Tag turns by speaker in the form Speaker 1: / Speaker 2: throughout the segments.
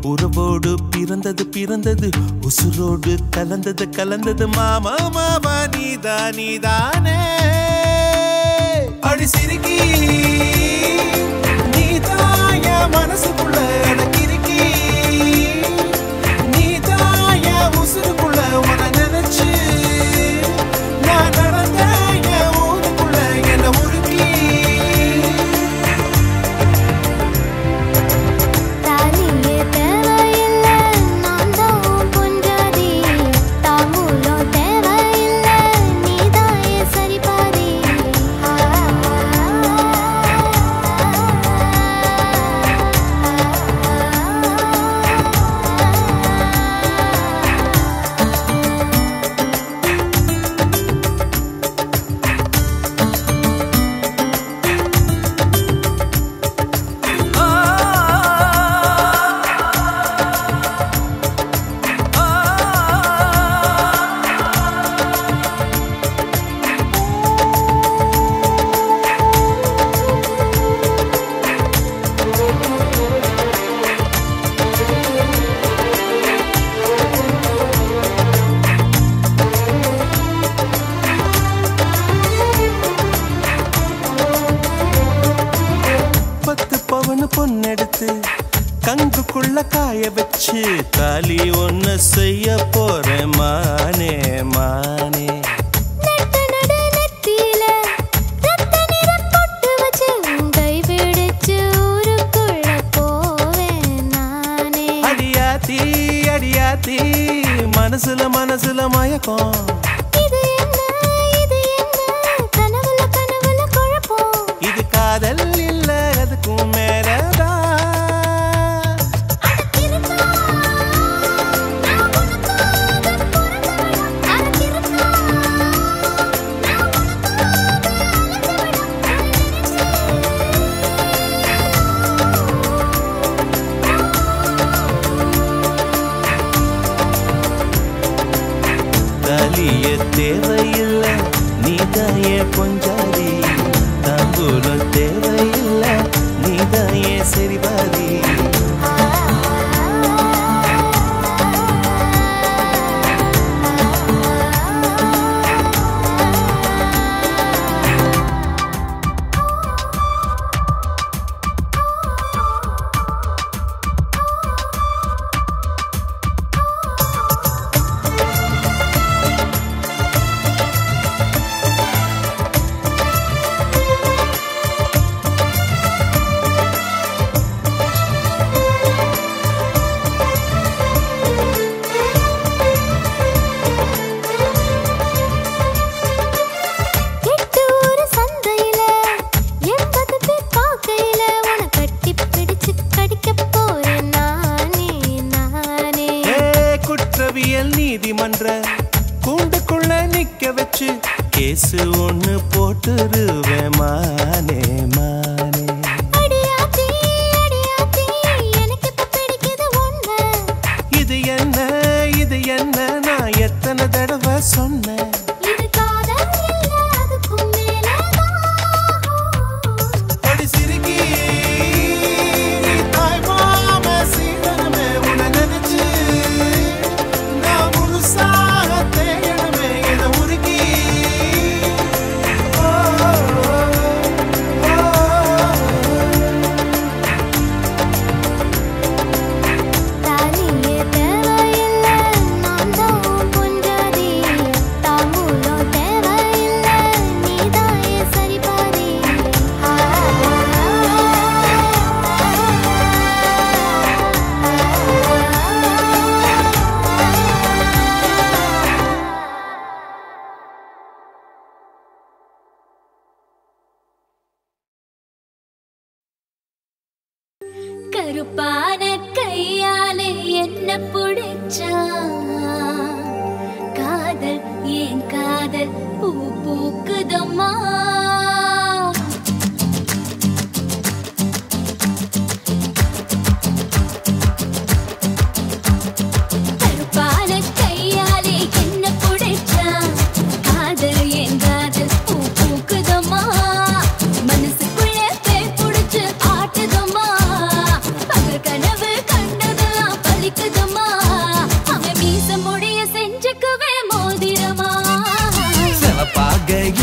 Speaker 1: உறவோடு பிறந்தது பிறந்தது உசுரோடு கலந்தது கலந்தது மாமா மாமா நீதா நீதானே அடி சிரிக்கி நீதான் என் மனசுக்குள்ள எனக்கு இருக்கி நீதான் என் உசுருக்குள்ள உன நினைச்சு நான் நடந்த என் ஊருக்குள்ள என்ன உருக்கி
Speaker 2: தாலியே தேவையில்லை நான் தான் பொஞ்சாதி தாம்பூலம் தேவையில்லை நீதான் என் சரிபாதி
Speaker 1: பத்து பவனு பொண்ணெடுத்து கங்குக்குள்ள காய வச்சு தாலி ஒண்ணு செய்ய போறேன் மானே மானே
Speaker 2: நட்டு நடு நெத்தியில ரத்த நிறம் பொட்டு வச்சு உன் கை பிடிச்சு ஊருக்குள்ள போவேன் நானே
Speaker 1: அடியாத்தி அடியாத்தி மனசுல மனசுல மயக்கம்
Speaker 2: இது என்ன இது என்ன கனவுல கனவுல குழப்பம்
Speaker 1: இது காதல் இல்ல அதுக்கும் மேலதான் தாலிய தேவையில்ல நீதாய பொஞ்சாதி தாம்பூலம் தேவையில்ல நீதாய சரிபாதி
Speaker 2: எட்டு ஊரு சந்தையில எண்பது பேர் பார்க்கையில உன கட்டி பிடிச்சு கடிக்க போறேன் நானே நானே
Speaker 1: ஏ குற்றவியல் நீதிமன்ற கூண்டுக்குள்ள நிக்க வச்சு கேசு ஒண்ணு போட்டுருவேன் மானே மானே
Speaker 2: அடியாத்தி அடியாத்தி எனக்கு இப்ப பிடிக்குது ஒண்ணு
Speaker 1: இது என்ன இது என்ன நான் எத்தனை தடவை சொன்னேன்
Speaker 2: இது காதல் இல்ல அதுக்கும் மேலதான்
Speaker 1: அடி சிறுகி, தாய் மாம சீதனமே உன்னை நினைச்சு, நான் முழுசாக தேயணுமே என உருகி. ஓ, ஓ, ஓ.
Speaker 2: தாலியே தேவையில்லை நான் தான் பொஞ்சாதி தாம்பூலம் தேவையில்லை நீதான் என் சரிபாதி கருப்பான கையாலே என்ன புடிச்சா காதல் ஏன் காதல் பூ பூக்குதம்மா கருப்பான கையாலே என்ன புடிச்சா காதல் ஏன் காதல் பூ பூக்குதம்மா மனசுக்குள்ள பேய் புடிச்சு ஆட்டுதம்மா பகல் கனவு கண்டதெல்லாம்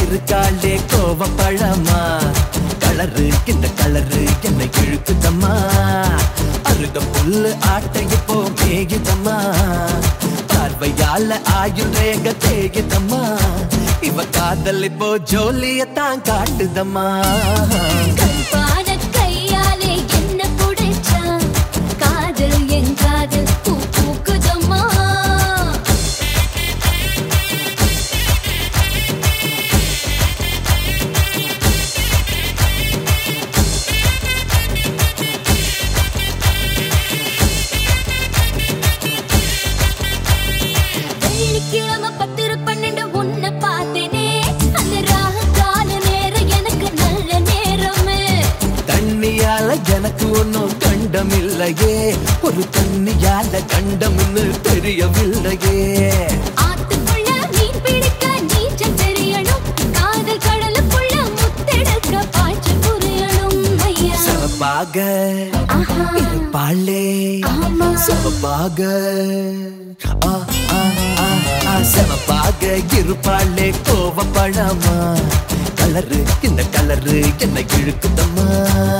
Speaker 1: இருக்காளே கோவ பழமா கலரு இந்த கலரு என்னை இழுக்குதம்மா அருக புல்லு ஆட்டை இப்போ மேயுதம்மா பார்வையால ஆயுள் ரேக தேயுதம்மா இவ காதல் இப்போ ஜோலியத்தான் காட்டுதம்மா
Speaker 2: கருப்பான கையாலே என்ன புடிச்சா காதல் என் காதல் பூ பூக்குதம்மா வெள்ளிக்கிழமை பத்திர பன்னெண்டு உன்னை பார்த்தேனே அந்த ராக கால நேரம் எனக்கு நல்ல நேரமே
Speaker 1: தண்ணியால எனக்கு ஒன்னும் கண்டம் இல்லையே ஒரு தண்ணியால கண்டம்னு தெரியவில்லையே
Speaker 2: ஆத்துக்குள்ள மீன் பிடிக்க நீச்சல் தெரியணும் காதல் கடலுக்குள்ள முத்தெடுக்க பாய்ச்சல் புரியணும் ஐயா
Speaker 1: சவப்பாக
Speaker 2: ஆஹா.
Speaker 1: இருப்பாளே
Speaker 2: ஆமா.
Speaker 1: சவப்பாக ஆ, ஆ, ஆ, ஆ, சவப்பாக இருப்பாளே கோவப்படாமா கலரு இந்த கலரு என்ன இழுக்குதம்மா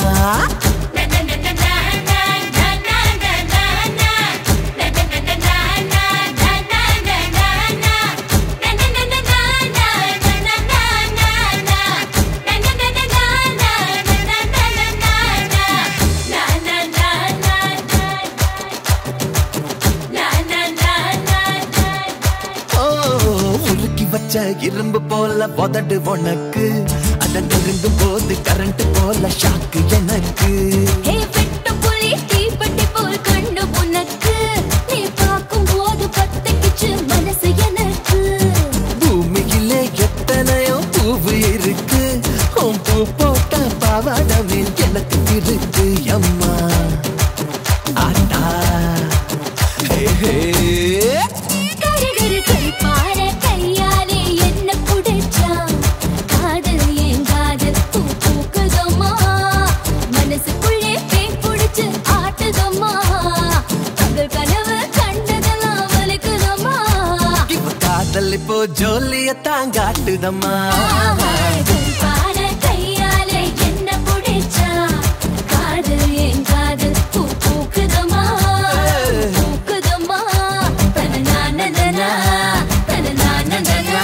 Speaker 1: ஓ, உருக்கி வச்ச இரும்பு போல உதடு உனக்கு அதன் நெருங்கும் போது கரண்ட் போல ஷாக்கு எனக்கு
Speaker 2: ஹே வெட்டு புலி தீப்பெட்டி போல் கண்டு உனக்கு நீ பார்க்கும் போது பத்திக்கிச்சு மனசு எனக்கு
Speaker 1: பூமியிலே எத்தனையோ பூவு இருக்கு உன் பூ போட்ட பாவாடமே எனக்கு இருக்கு அம்மா ஆட்டா ஹே, ஹே.
Speaker 2: கருகரு கருப்பார கையாலே என்ன புடிச்சா காதல் என் காதல் பூ பூக்குதம்மா மனசுக்குள்ளே பேய் புடிச்சு ஆட்டுதம்மா பகல் கனவு கண்டதெல்லாம் வலிக்குதம்மா
Speaker 1: இவ காதல் இப்போ ஜோலியத்தான் காட்டுதம்மா
Speaker 2: கருப்பார கையாலே என்ன புடிச்சா காதல் என் காதல் பூ பூக்குதம்மா பூக்குதம்மா தனநானதனா தனநானதனா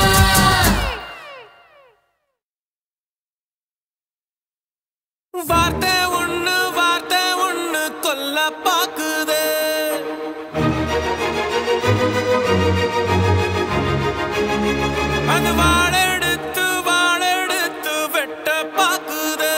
Speaker 1: வார்த்தை ஒண்ணு வார்த்தை ஒண்ணு கொல்ல பாக்குதே அது வாழெடுத்து வாழெடுத்து வெட்ட பாக்குதே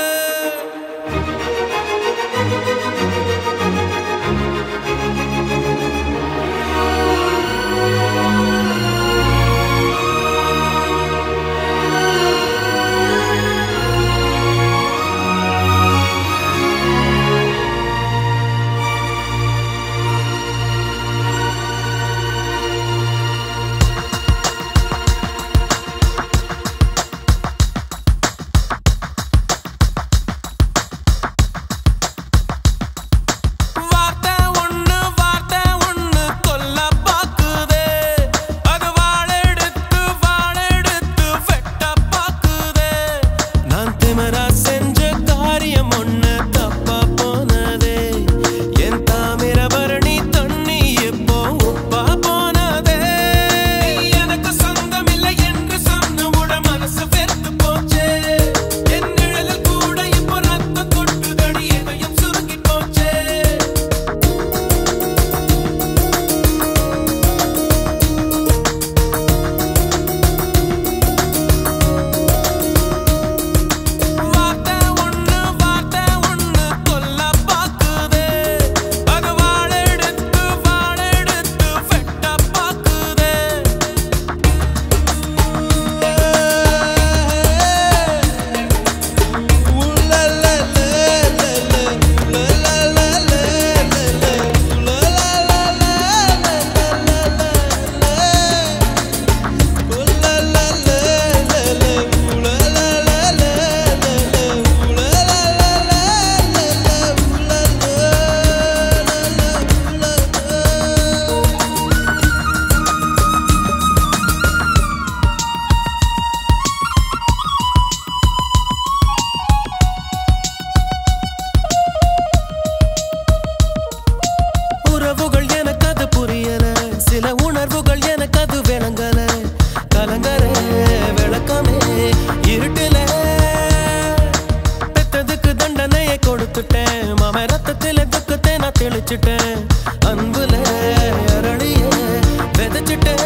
Speaker 3: உணர்வுகள் எனக்கு அது விளங்கல கலங்கர விளக்கமே இருட்டுல பெத்ததுக்கு தண்டனையை கொடுத்துட்டேன் மாம ரத்தத்தில துக்கத்தை நான் தெளிச்சிட்டேன் அன்புல அரளிய விதைச்சிட்டேன்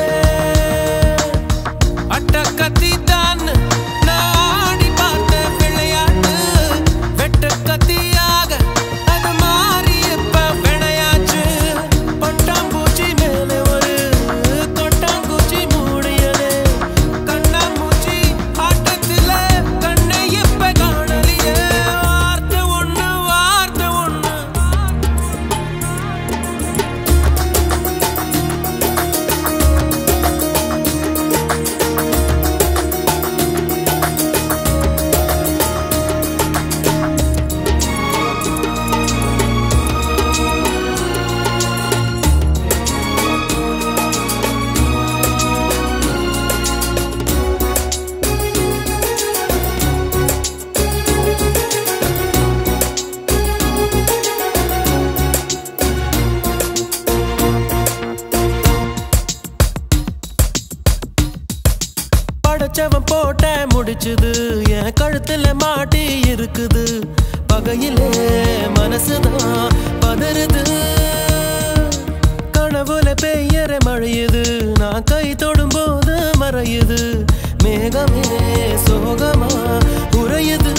Speaker 3: அட்ட கத்தி தான் நான் ஆடி பார்த்த விளையாட்டு வெட்ட கத்தியாக அது மாறி இப்ப விளையாச்சு பட்டாம்பூச்சி மேலே ஒரு கொட்டாங்குச்சி மூடியது கண்ணாமூச்சி ஆட்டத்தில கண்ணை இப்ப காணலியே வார்த்தை ஒண்ணு வார்த்தை ஒண்ணு படைச்சவன் போட்ட முடிச்சுது என் கழுத்துல மாட்டி இருக்குது பகையிலே மனசுதான் பதறுது கனவுல பெய்யற மழையுது நான் கை தொடும்போது மறையுது மேகமே சோகமா உறையுது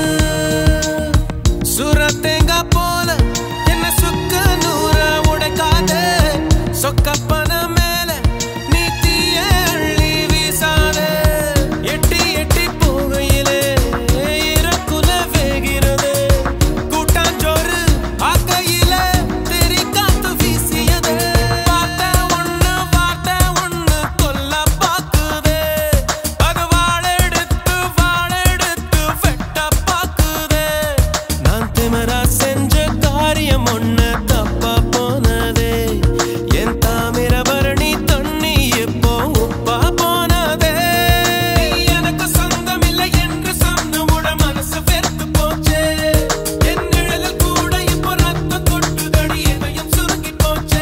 Speaker 3: சுரத்தேங்கா போல என்ன சுக்க நூற உடைக்காத சொக்கப்பன மேல நீ தீய அள்ளி வீசாத எட்டி எட்டி போகையிலே இறக்குல வேகிறது கூட்டாஞ்சோறு ஆக்கையில தெரி காத்து வீசியது வார்த்தை ஒண்ணு வார்த்தை ஒண்ணு கொல்ல பாக்குதே அது வாழெடுத்து வாழெடுத்து வெட்ட பாக்குதே நான் திமரா செஞ்ச காரியம் ஒண்ணு தப்பா போனதே என் தாமிரபரணி தண்ணி இப்போ உப்பா போனதே நீ எனக்கு சொந்தம் இல்லை என்று சொந்தமுட மனசு வெறுத்து போச்சே என் நிழலில் கூட இப்போ ரத்தம் கொட்டுதடி இதயம் சுருங்கி போச்சே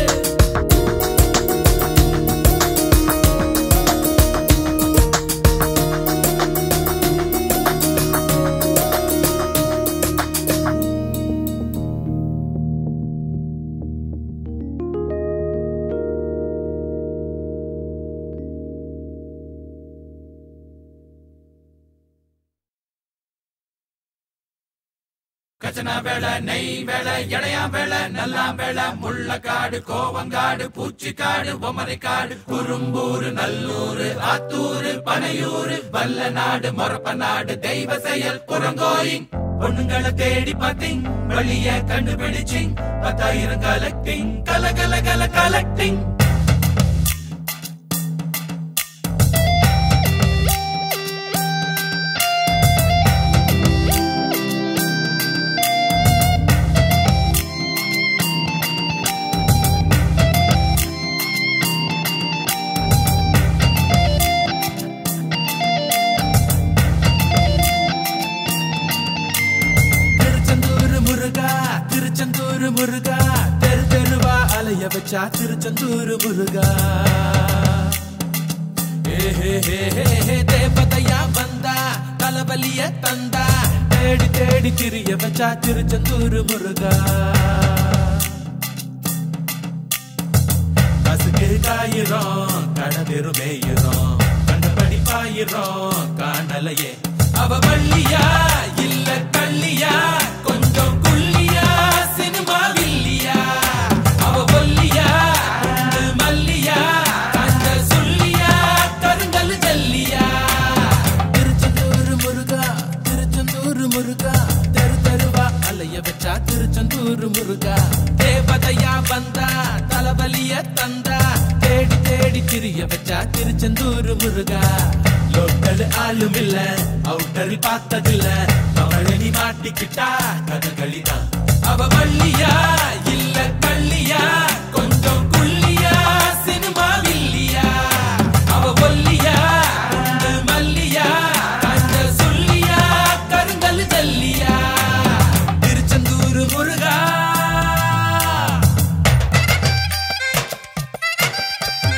Speaker 4: கச்சனா வேலை நெய் வேலை இளையா வேலை நல்லா வேலை முள்ளக்காடு கோவங்காடு பூச்சிக்காடு பொமரைக்காடு குறும்பூரு நல்லூரு ஆத்தூரு பனையூரு வல்ல நாடு மொரப்ப நாடு தெய்வ செயல் புறங்கோயிங் பொண்ணுங்களை தேடி பார்த்தீங் வழிய கண்டுபிடிச்சிங் பத்தாயிரம் கலெக்டிங் கல கல கல கலெக்டிங் திருச்செந்தூர் முருகா திருச்செந்தூர் முருகா தெரு தெருவா அலைய வச்சா திருச்செந்தூர் முருகா ஏ ஹே ஹே ஹே ஹே தேவதையா வந்தா தலவலிய தந்தா தேடி தேடி திரிய வச்சா திருச்செந்தூர் முருகா கசுக்கு காயிரும் கடதிரு மேயிரும் கண்டபடி பாயிரும் காணலையே அவ வள்ளியா இல்ல கள்ளியா கொஞ்சம் குள்ளியா சினிமா வில்லியா அவ ஒல்லியா குண்டு மல்லியா கண்ட சொல்லியா கருங்கல் ஜல்லியா திருச்செந்தூர் முருகா திருச்செந்தூர் முருகா தெரு தெருவா அலைய வச்சா திருச்செந்தூர் முருகா தேவதையா வந்தா தலவலிய தந்தா தேடி தேடி திரிய வச்சா திருச்செந்தூர் முருகா லோக்கல் ஆளும் இல்ல அவுட்டரில் பார்த்ததில்ல அவளை நீ மாட்டிக்கிட்டா கதகளிதான் அவ வள்ளியா இல்ல கள்ளியா கொஞ்சம் குள்ளியா சினிமா வில்லியா அவ ஒல்லியா குண்டு மல்லியா கண்ட சொல்லியா கருங்கல் ஜல்லியா திருச்செந்தூர் முருகா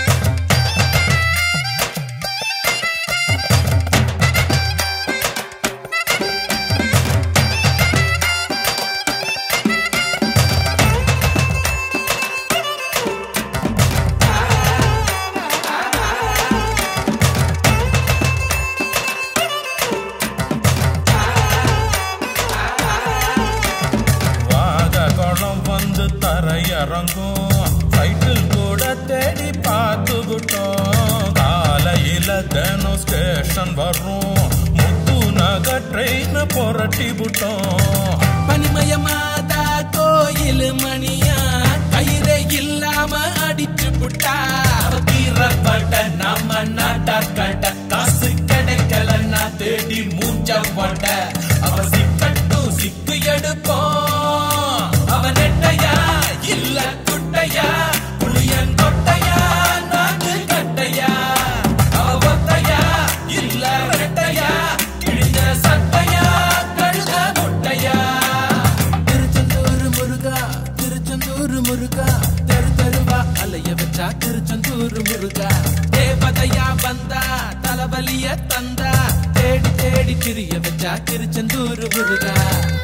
Speaker 5: பார்த்து விட்டோம் காலையில தினம் ஸ்டேஷன் வரும் முத்து நகர் ட்ரெயின் புரட்டி விட்டோம்
Speaker 3: பனிமயமாதா கோயில் மணியா கயிறே இல்லாம அடிச்சு புட்டா கீரப்பட்ட நம்ம நாட்டா கட்ட காசு கிடைக்கலன்னா தேடி மூஞ்ச போட்ட அவ சிக்கட்டும் சிக்கு எடுப்போம் அவ நெட்டையா இல்ல குட்டையா புளியன் கொட்டையா நாட்டு கட்டையா அவ ஒத்தையா இல்ல ரெட்டையா கிழிஞ்ச சட்டையா கழுத முட்டையா திருச்செந்தூர் முருகா திருச்செந்தூர் முருகா தெரு தெருவா அலைய வச்சா திருச்செந்தூர் முருகா தேவதையா வந்தா தலைவலிய தந்தா தேடி தேடி திரிய வச்சா திருச்செந்தூர் முருகா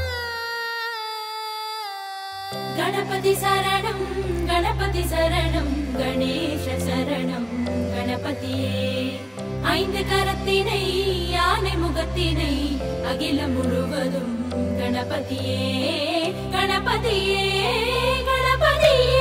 Speaker 2: गणपति शरणं गणपति शरणं गणेश शरणं गणपतिயே ஐந்து கரத்தினை யானை முகத்தினை அகிலம் முழுவதும் கணபதியே கணபதியே கணபதியே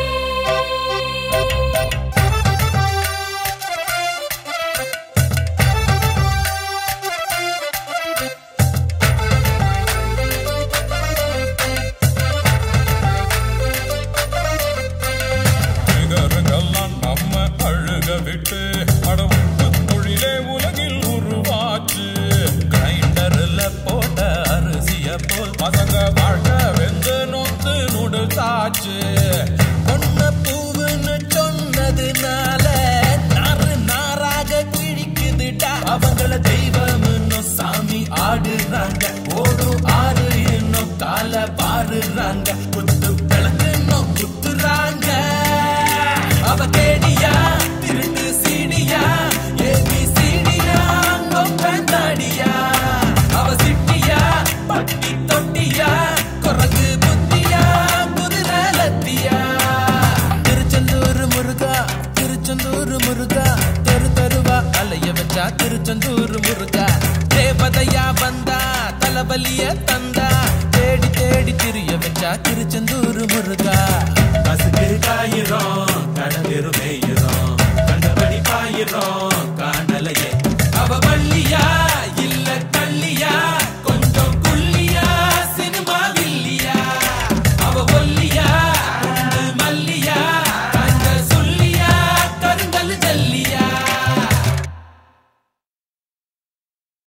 Speaker 5: நிகருங்கெல்லாம் நம்ம அழுக விட்டு அடவுப்பு தொழிலே உலகில் உருவாச்சு கிரைண்டர்ல போட்ட அரிசிய போல் பசங்க வாழ்க்கை வெந்து நொந்து நுடுத்தாச்சு பொண்ண பூவுன்னு சொன்னதுனால நாறு நாராக கிழிக்குதுடா அவங்கள தெய்வம்னு சாமி ஆடுறாங்க ஓடும் ஆறு இன்னும் கால பாருறாங்க குத்து விளக்கு இன்னும் குத்துறாங்க அவ கேடியா திருட்டு சீடியா ஏபி சீடியா கொப்பந்தாடியா அவ சிட்டியா பட்டி தொட்டியா குரங்கு புத்தியா குதிரை லத்தியா திருச்செந்தூர் முருகா திருச்செந்தூர் முருகா தெரு தெருவா அலைய வச்சா திருச்செந்தூர் முருகா தேவதையா வந்தா தலைவலிய தந்தா தேடி தேடி திரிய வச்சா திருச்செந்தூர் முருகா
Speaker 6: பசுக்கு காயிரும் கடலிரு மேயிரும் கண்டபடி பாயிரும் காணலையே
Speaker 3: அவ வள்ளியா